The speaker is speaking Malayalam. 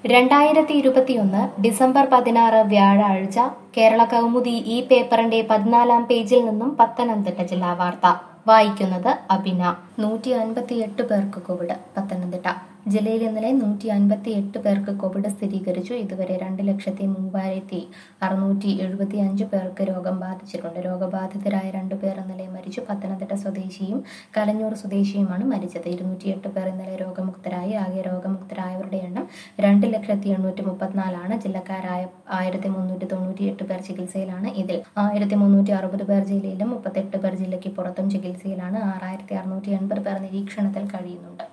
രണ്ടായിരത്തി ഇരുപത്തിയൊന്ന് ഡിസംബർ പതിനാറ് വ്യാഴാഴ്ച കേരള കൗമുദി ഈ പേപ്പറിന്റെ പതിനാലാം പേജിൽ നിന്നും പത്തനംതിട്ട ജില്ലാ വാർത്ത വായിക്കുന്നത് അബിന നൂറ്റി അൻപത്തി എട്ട് പേർക്ക് കോവിഡ് പത്തനംതിട്ട ജില്ലയിൽ ഇന്നലെ നൂറ്റി അൻപത്തി എട്ട് പേർക്ക് കോവിഡ് സ്ഥിരീകരിച്ചു ഇതുവരെ രണ്ട് ലക്ഷത്തി മൂവായിരത്തി അറുന്നൂറ്റി എഴുപത്തി അഞ്ച് പേർക്ക് രോഗം ബാധിച്ചിട്ടുണ്ട് രോഗബാധിതരായ രണ്ടു പേർ ഇന്നലെ മരിച്ചു പത്തനംതിട്ട സ്വദേശിയും കലഞ്ഞൂർ സ്വദേശിയുമാണ് മരിച്ചത് ഇരുന്നൂറ്റിയെട്ട് പേർ ഇന്നലെ രോഗമുക്തരായി ആകെ രോഗമുക്തരായവരുടെ എണ്ണം രണ്ട് ലക്ഷത്തി എണ്ണൂറ്റി മുപ്പത്തിനാലാണ് ജില്ലക്കാരായ ആയിരത്തി മുന്നൂറ്റി തൊണ്ണൂറ്റി എട്ട് പേർ ചികിത്സയിലാണ് ഇതിൽ ആയിരത്തി മുന്നൂറ്റി അറുപത് പേർ ജില്ലയിലും മുപ്പത്തെട്ട് പേർ ജില്ലയ്ക്ക് പുറത്തും ചികിത്സയിലാണ് ആറായിരത്തി അറുന്നൂറ്റി എൺപത് പേർ നിരീക്ഷണത്തിൽ കഴിയുന്നുണ്ട്